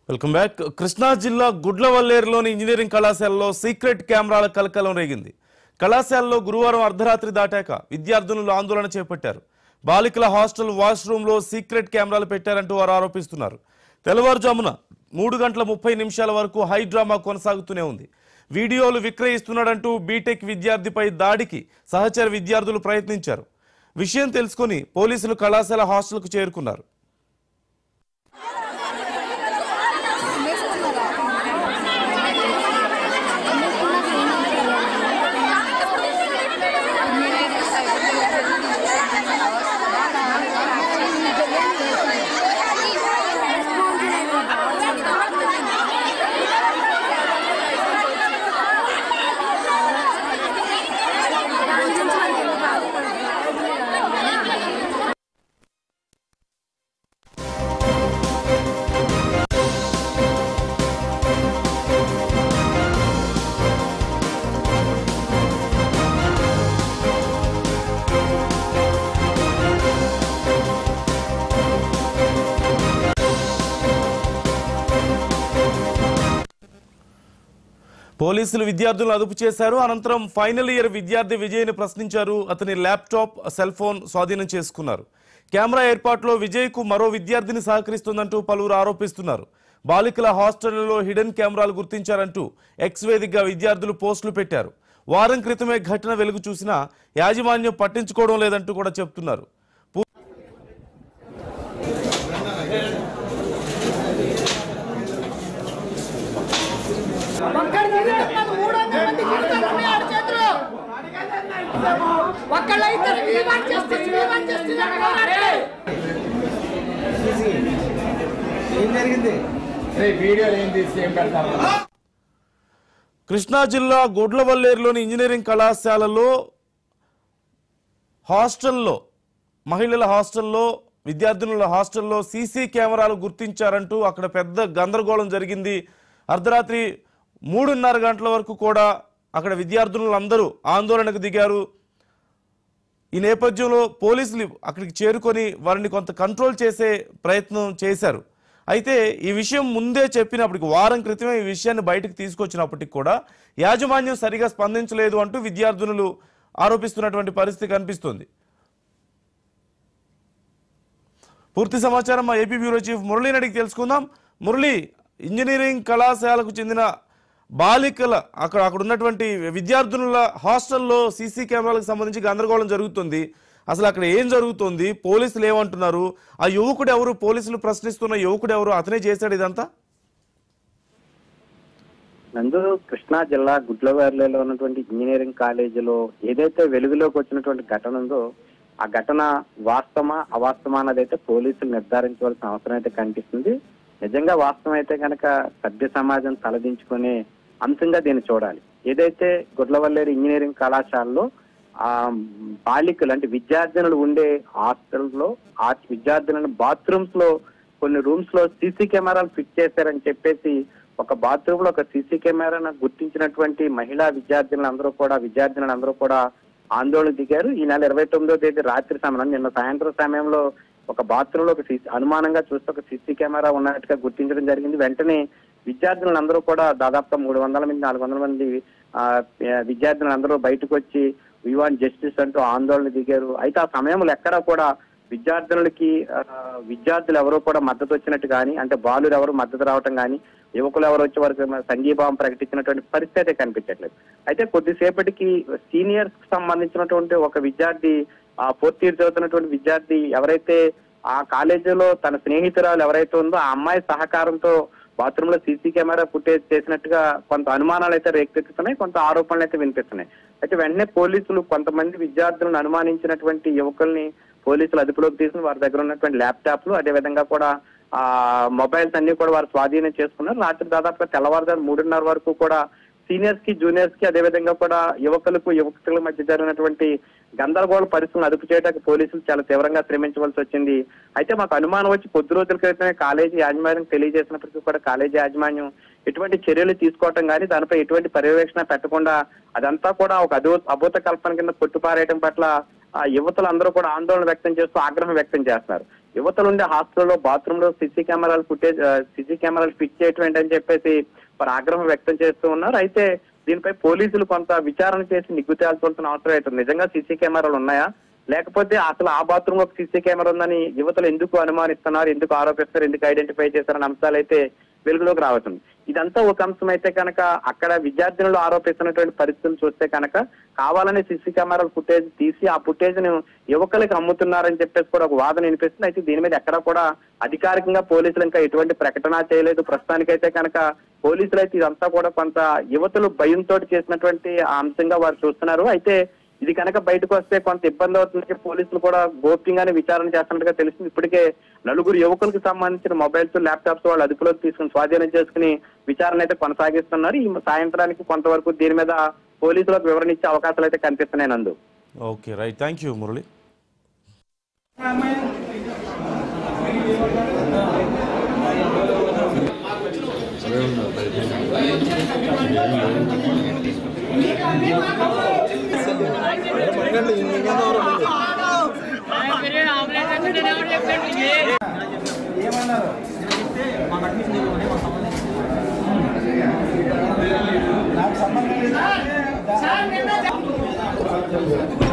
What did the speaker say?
welcome back Krishna జిల్లా గుడ్లవల్లేరులోని engineering కళాశాలలో secret కెమెరాల కలకలం రేగింది కళాశాలలో గురువారం అర్ధరాత్రి దాటాక విద్యార్థులు ఆందోళన చేపట్టారు బాలికల హాస్టల్ వాష్రూమ్లో సీక్రెట్ కెమెరాలు పెట్టారంటూ వారు ఆరోపిస్తున్నారు తెల్లవారుజామున మూడు గంటల ముప్పై నిమిషాల వరకు హై డ్రామా కొనసాగుతూనే ఉంది వీడియోలు విక్రయిస్తున్నాడంటూ బీటెక్ విద్యార్థిపై దాడికి సహచర విద్యార్థులు ప్రయత్నించారు విషయం తెలుసుకొని పోలీసులు కళాశాల హాస్టల్కు చేరుకున్నారు పోలీసులు విద్యార్థులను అదుపు చేశారు అనంతరం ఫైనల్ ఇయర్ విద్యార్థి విజయ్ని ప్రశ్నించారు అతని ల్యాప్టాప్ సెల్ ఫోన్ స్వాధీనం చేసుకున్నారు కెమెరా ఏర్పాటులో విజయ్కు మరో విద్యార్థిని సహకరిస్తుందంటూ పలువురు ఆరోపిస్తున్నారు బాలికల హాస్టళ్లలో హిడెన్ కెమెరాలు గుర్తించారంటూ ఎక్స్ వేదికగా విద్యార్థులు పోస్టులు పెట్టారు వారం క్రితమే ఘటన వెలుగు చూసినా యాజమాన్యం పట్టించుకోవడం లేదంటూ కూడా చెప్తున్నారు ఒక్కడి దగ్గర మూడు వందల మంది కొడతారు మీ ఆడ చేతులు ఒక్కళ్ళు ఇద్దరు వీవన్ జస్టిస్ వీవన్ జస్టిస్ అంటున్నారు ఏం జరిగింది వీడియోలు ఏం తీసి ఏం పెడతారు కృష్ణా జిల్లా గుడ్లవల్లేరులోని ఇంజనీరింగ్ కళాశాలలో హాస్టల్లో మహిళల హాస్టల్లో విద్యార్థినుల హాస్టల్లో సీసీ కెమెరాలు గుర్తించారంటూ అక్కడ పెద్ద గందరగోళం జరిగింది అర్ధరాత్రి మూడున్నర గంటల వరకు కూడా అక్కడ విద్యార్థినులందరూ ఆందోళనకు దిగారు ఈ నేపథ్యంలో పోలీసులు అక్కడికి చేరుకొని వారిని కొంత కంట్రోల్ చేసే ప్రయత్నం చేశారు అయితే ఈ విషయం ముందే చెప్పినప్పటికి వారం క్రితమే ఈ విషయాన్ని బయటకు తీసుకొచ్చినప్పటికి కూడా యాజమాన్యం సరిగా స్పందించలేదు అంటూ విద్యార్థినులు ఆరోపిస్తున్నటువంటి పరిస్థితి కనిపిస్తుంది పూర్తి సమాచారం మా ఏపీ బ్యూరో చీఫ్ మురళీని అడిగి తెలుసుకుందాం మురళి ఇంజనీరింగ్ కళాశాలకు చెందిన బాలికల అక్కడ అక్కడ ఉన్నటువంటి విద్యార్థినుల హాస్టల్లో సీసీ కెమెరాలకు సంబంధించి గందరగోళం జరుగుతుంది అసలు అక్కడ ఏం జరుగుతుంది పోలీసులు ఏమంటున్నారు ఆ యువకుడు ఎవరు పోలీసులు ప్రశ్నిస్తున్న యువకుడు ఎవరు అతనే చేశాడు ఇదంతా నందు కృష్ణా జిల్లా గుడ్లవేర్లలో ఉన్నటువంటి ఇంజనీరింగ్ కాలేజీలో ఏదైతే వెలుగులోకి వచ్చినటువంటి ఘటన ఉందో ఆ ఘటన వాస్తవమా అవాస్తవమా అన్నది అయితే పోలీసులు నిర్ధారించవలసిన అవసరం అయితే కనిపిస్తుంది నిజంగా వాస్తవం అయితే కనుక సభ్య సమాజం తలదించుకునే అంశంగా దీన్ని చూడాలి ఏదైతే గుడ్లవల్లేరు ఇంజనీరింగ్ కళాశాలలో ఆ బాలికలు అంటే విద్యార్థినులు ఉండే హాస్టల్లో ఆ విద్యార్థులను బాత్రూమ్స్ లో కొన్ని రూమ్స్ లో సీసీ కెమెరాలు ఫిట్ చేశారని చెప్పేసి ఒక బాత్రూమ్ లో ఒక సీసీ కెమెరాను గుర్తించినటువంటి మహిళా విద్యార్థినులు అందరూ కూడా విద్యార్థినులు అందరూ కూడా ఆందోళన దిగారు ఈ నెల ఇరవై తొమ్మిదో తేదీ రాత్రి సమయం నిన్న సాయంత్రం సమయంలో ఒక బాత్రూమ్ లో ఒక సీసీ అనుమానంగా చూస్తే ఒక సీసీ కెమెరా ఉన్నట్టుగా గుర్తించడం జరిగింది వెంటనే విద్యార్థులను అందరూ కూడా దాదాపుగా మూడు వందల మంది నాలుగు వందల మంది ఆ, విద్యార్థులు అందరూ బయటకు వచ్చి వి వాంట్ జస్టిస్ అంటూ ఆందోళన దిగారు అయితే ఆ సమయంలో ఎక్కడా కూడా విద్యార్థులకి ఆ, విద్యార్థులు ఎవరో కూడా మద్దతు వచ్చినట్టు కానీ అంటే బాలురు ఎవరు మద్దతు రావటం కానీ యువకులు ఎవరు వచ్చే వరకు సంఘీభావం ప్రకటించినటువంటి పరిస్థితి అయితే కనిపించట్లేదు అయితే కొద్దిసేపటికి సీనియర్స్ కి సంబంధించినటువంటి ఒక విద్యార్థి ఆ ఫోర్త్ ఇయర్ చదువుతున్నటువంటి విద్యార్థి ఎవరైతే ఆ కాలేజీలో తన స్నేహితురాలు ఎవరైతే ఉందో ఆ అమ్మాయి సహకారంతో బాత్రూమ్ లో సీసీ కెమెరా ఫుటేజ్ చేసినట్టుగా కొంత అనుమానాలు అయితే రేకెత్తుతున్నాయి కొంత ఆరోపణలు అయితే వినిపిస్తున్నాయి అయితే వెంటనే పోలీసులు కొంతమంది విద్యార్థులను అనుమానించినటువంటి యువకుల్ని పోలీసులు అదుపులోకి తీసుకుని వారి దగ్గర ఉన్నటువంటి ల్యాప్టాప్లు అదే విధంగా కూడా ఆ మొబైల్స్ అన్ని కూడా వారు స్వాధీనం చేసుకున్నారు రాత్రి దాదాపుగా తెల్లవారుజాము మూడున్నర వరకు కూడా సీనియర్స్ కి జూనియర్స్ కి అదే విధంగా కూడా యువకులకు యువకుల మధ్య జరిగినటువంటి గందరగోళ పరిస్థితులను అదుపు చేయడానికి పోలీసులు చాలా తీవ్రంగా శ్రమించవలసి వచ్చింది అయితే మాకు అనుమానం వచ్చి కొద్ది రోజుల క్రితమే కాలేజీ యాజమాన్యం తెలియజేసినప్పటికీ కూడా కాలేజీ యాజమాన్యం ఎటువంటి చర్యలు తీసుకోవటం కానీ దానిపై ఎటువంటి పర్యవేక్షణ పెట్టకుండా అదంతా కూడా ఒక అదో అభూత కల్పన కింద కొట్టుపారేయడం పట్ల ఆ యువతులందరూ కూడా ఆందోళన వ్యక్తం చేస్తూ ఆగ్రహం వ్యక్తం చేస్తున్నారు యువతలు ఉండే హాస్టల్లో బాత్రూమ్ లో సీసీ కెమెరాలు ఫుటేజ్ సీసీ కెమెరాలు ఫిట్ చేయటం ఏంటని చెప్పేసి వారు ఆగ్రహం వ్యక్తం చేస్తూ ఉన్నారు అయితే దీనిపై పోలీసులు కొంత విచారణ చేసి నిగ్గు తేల్చాల్సిన అవసరం అవుతుంది నిజంగా సీసీ కెమెరాలు ఉన్నాయా లేకపోతే అసలు ఆ బాత్రూమ్ ఒక సీసీ కెమెరా ఉందని యువతలు ఎందుకు అనుమానిస్తున్నారు ఎందుకు ఆరోపిస్తారు ఎందుకు ఐడెంటిఫై చేస్తారన్న అంశాలు అయితే వెలుగులోకి రావచ్చు ఇదంతా ఒక అంశం అయితే కనుక అక్కడ విద్యార్థినులు ఆరోపిస్తున్నటువంటి పరిస్థితులు చూస్తే కనుక కావాలని సీసీ కెమెరాల ఫుటేజ్ తీసి ఆ ఫుటేజ్ ను యువకులకి అమ్ముతున్నారని చెప్పేసి కూడా ఒక వాదన వినిపిస్తుంది అయితే దీని మీద ఎక్కడా కూడా అధికారికంగా పోలీసులు ఇంకా ఎటువంటి ప్రకటన చేయలేదు ప్రస్తుతానికైతే కనుక పోలీసులు అయితే ఇదంతా కూడా కొంత యువతులు భయంతో చేసినటువంటి ఆ అంశంగా వారు చూస్తున్నారు అయితే ఇది కనుక బయటకు వస్తే కొంత ఇబ్బంది అవుతుంది పోలీసులు కూడా గోప్యంగానే విచారణ చేస్తున్నట్టుగా తెలిసింది ఇప్పటికే నలుగురు యువకులకు సంబంధించిన మొబైల్స్ ల్యాప్టాప్స్ వాళ్ళు అదుపులోకి తీసుకుని స్వాధీనం చేసుకుని విచారణ అయితే కొనసాగిస్తున్నారు ఈ సాయంత్రానికి కొంతవరకు దీని మీద పోలీసులకు వివరణ ఇచ్చే అవకాశాలు అయితే కనిపిస్తున్నాయి Nandu okay right thank you Murali sir నిన్న